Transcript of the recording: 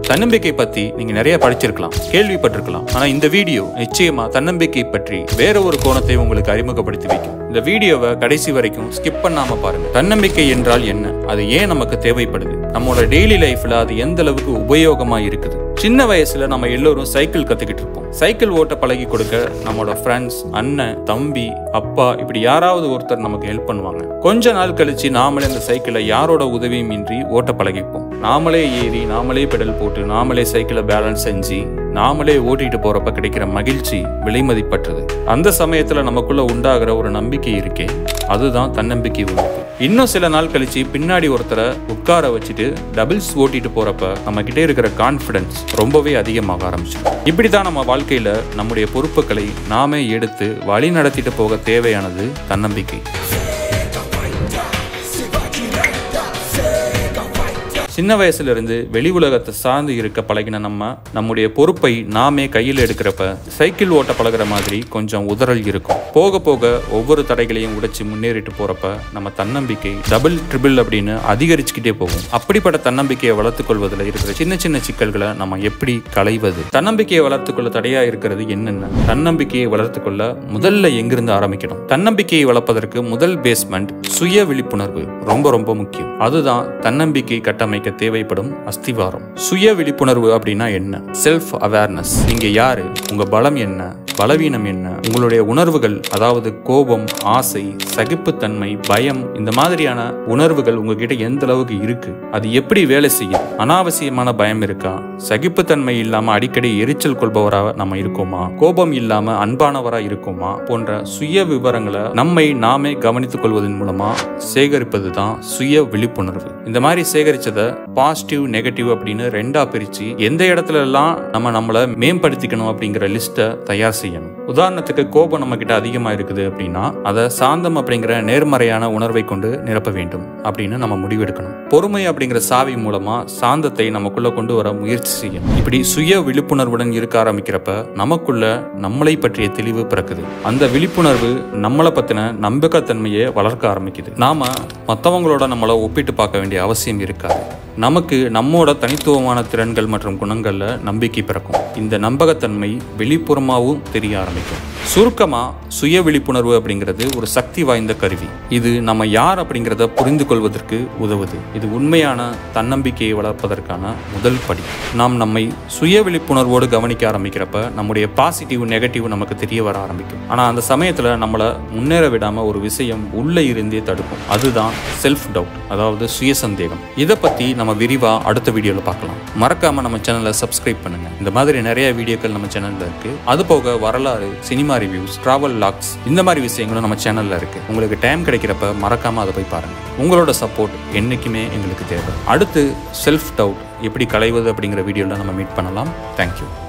தன்னம்பிக்கை பத்தி நீங்க நிறைய படிச்சிருக்கலாம் கேள்விப்பட்டிருக்கலாம் ஆனா இந்த வீடியோ நிச்சயமா தன்னம்பிக்கை பற்றி வேற ஒரு கோணத்தை உங்களுக்கு அறிமுகப்படுத்தி வைக்கும் இந்த வீடியோவை கடைசி வரைக்கும் ஸ்கிப் பண்ணாம பாருங்க தன்னம்பிக்கை என்றால் என்ன அது ஏன் நமக்கு தேவைப்படுது நம்மளோட டெய்லி லைஃப்ல அது எந்த அளவுக்கு உபயோகமா இருக்குது சின்ன வயசுல நம்ம எல்லோரும் சைக்கிள் கத்துக்கிட்டு இருப்போம் சைக்கிள் ஓட்ட பழகி கொடுக்க நம்மளோட ஃப்ரெண்ட்ஸ் அண்ணன் தம்பி அப்பா இப்படி யாராவது ஒருத்தர் நமக்கு ஹெல்ப் பண்ணுவாங்க கொஞ்ச நாள் கழிச்சு நாமளே அந்த சைக்கிளை யாரோட உதவியும் இன்றி ஓட்ட பழகிப்போம் நாமளே ஏறி நாமளே பெடல் போட்டு நாமளே சைக்கிளை பேலன்ஸ் செஞ்சு நாமளே ஓட்டிட்டு போறப்ப கிடைக்கிற மகிழ்ச்சி விலைமதிப்பற்றது அந்த சமயத்துல நமக்குள்ள உண்டாகிற ஒரு நம்பிக்கை இருக்கே அதுதான் தன்னம்பிக்கை உணர்வு இன்னும் சில நாள் கழிச்சு பின்னாடி ஒருத்தரை உட்கார வச்சுட்டு டபுள்ஸ் ஓட்டிட்டு போறப்ப நம்ம கிட்டே இருக்கிற கான்ஃபிடன்ஸ் ரொம்பவே அதிகமாக ஆரம்பிச்சிடும் இப்படி தான் நம்ம வாழ்க்கையில நம்முடைய பொறுப்புகளை நாமே எடுத்து வழி நடத்திட்டு போக தேவையானது தன்னம்பிக்கை சின்ன வயசுல இருந்து வெளி உலகத்தை சார்ந்து இருக்க பழகின நம்ம நம்முடைய பொறுப்பை நாமே கையில் எடுக்கிறப்ப சைக்கிள் ஓட்ட பழகுற மாதிரி கொஞ்சம் உதறல் இருக்கும் போக போக ஒவ்வொரு தடைகளையும் உடைச்சு முன்னேறிட்டு போறப்ப நம்ம தன்னம்பிக்கை டபுள் ட்ரிபிள் அப்படின்னு அதிகரிச்சுக்கிட்டே போகும் அப்படிப்பட்ட தன்னம்பிக்கையை வளர்த்துக் கொள்வதில் இருக்கிற சின்ன சின்ன சிக்கல்களை நம்ம எப்படி களைவது தன்னம்பிக்கையை வளர்த்துக்கொள்ள தடையா இருக்கிறது என்னென்ன தன்னம்பிக்கையை வளர்த்துக்கொள்ள முதல்ல எங்கிருந்து ஆரம்பிக்கணும் தன்னம்பிக்கையை வளர்ப்பதற்கு முதல் பேஸ்மெண்ட் சுய விழிப்புணர்வு ரொம்ப ரொம்ப முக்கியம் அதுதான் தன்னம்பிக்கை கட்டமைக்க தேவைப்படும் அஸ்திவாரம் சுய விழிப்புணர்வு அப்படின்னா என்ன செல்ஃப் அவேர்னஸ் நீங்க யாரு உங்க பலம் என்ன பலவீனம் என்ன உங்களுடைய உணர்வுகள் அதாவது கோபம் ஆசை சகிப்புத்தன்மை பயம் இந்த மாதிரியான உணர்வுகள் உங்ககிட்ட எந்த அளவுக்கு இருக்கு அது எப்படி வேலை செய்யும் அனாவசியமான பயம் இருக்கா சகிப்புத்தன்மை இல்லாம அடிக்கடி எரிச்சல் கொள்பவரா நம்ம இருக்கோமா கோபம் இல்லாம அன்பானவரா இருக்கோமா போன்ற சுய விவரங்களை நம்மை நாமே கவனித்துக் கொள்வதன் மூலமா சேகரிப்பது தான் சுய விழிப்புணர்வு இந்த மாதிரி சேகரிச்சதை பாசிட்டிவ் நெகட்டிவ் அப்படின்னு ரெண்டா பிரிச்சு எந்த இடத்துல எல்லாம் நம்ம நம்மளை மேம்படுத்திக்கணும் அப்படிங்கிற லிஸ்ட்டை தயார் செய்யணும் உதாரணத்துக்கு கோபம் நம்ம கிட்ட அதிகமா இருக்குது அப்படின்னா அதை சாந்தம் அப்படிங்கிற நேர்மறையான உணர்வை கொண்டு நிரப்ப வேண்டும் அப்படின்னு நம்ம முடிவெடுக்கணும் பொறுமை அப்படிங்கிற சாவி மூலமா சாந்தத்தை நமக்குள்ள கொண்டு வர முயற்சி செய்யணும் இப்படி சுய விழிப்புணர்வுடன் இருக்க ஆரம்பிக்கிறப்ப நமக்குள்ள நம்மளை பற்றிய தெளிவு பிறக்குது அந்த விழிப்புணர்வு நம்மளை பத்தின நம்பகத்தன்மையை வளர்க்க ஆரம்பிக்குது நாம மற்றவங்களோட நம்மளை ஒப்பிட்டு பார்க்க வேண்டிய அவசியம் இருக்காது நமக்கு நம்மோட தனித்துவமான திறன்கள் மற்றும் குணங்கள்ல நம்பிக்கை பிறக்கும் இந்த நம்பகத்தன்மை வெளிப்புறமாகவும் தெரிய ஆரம்பிக்கும் சுருக்கமா சுய விழிப்புணர்வு அப்படிங்கிறது ஒரு சக்தி வாய்ந்த கருவி இது நம்ம யார் அப்படிங்கிறத புரிந்து கொள்வதற்கு உதவுது இது உண்மையான தன்னம்பிக்கையை வளர்ப்பதற்கான முதல் படி நாம் நம்மை சுய விழிப்புணர்வோடு கவனிக்க ஆரம்பிக்கிறப்ப நம்முடைய பாசிட்டிவ் நெகட்டிவ் நமக்கு தெரிய வர ஆரம்பிக்கும் ஆனா அந்த சமயத்துல நம்மளை முன்னேற விடாம ஒரு விஷயம் உள்ள இருந்தே தடுக்கும் அதுதான் செல்ஃப் டவுட் அதாவது சுய சந்தேகம் இதை பத்தி நம்ம விரிவா அடுத்த வீடியோல பார்க்கலாம் மறக்காம நம்ம சேனலை சப்ஸ்கிரைப் பண்ணுங்க இந்த மாதிரி நிறைய வீடியோக்கள் நம்ம சேனல்ல இருக்கு அது போக வரலாறு சினிமா ரிவ்யூஸ் டிராவல் லாக்ஸ் இந்த மாதிரி விஷயங்களும் நம்ம சேனல்ல இருக்கு உங்களுக்கு டைம் கிடைக்கிறப்ப மறக்காம அதை போய் பாருங்க உங்களோட சப்போர்ட் என்னைக்குமே எங்களுக்கு தேவை அடுத்து செல்ஃப் டவுட் எப்படி களைவது அப்படிங்கிற வீடியோல நம்ம மீட் பண்ணலாம் தேங்க்யூ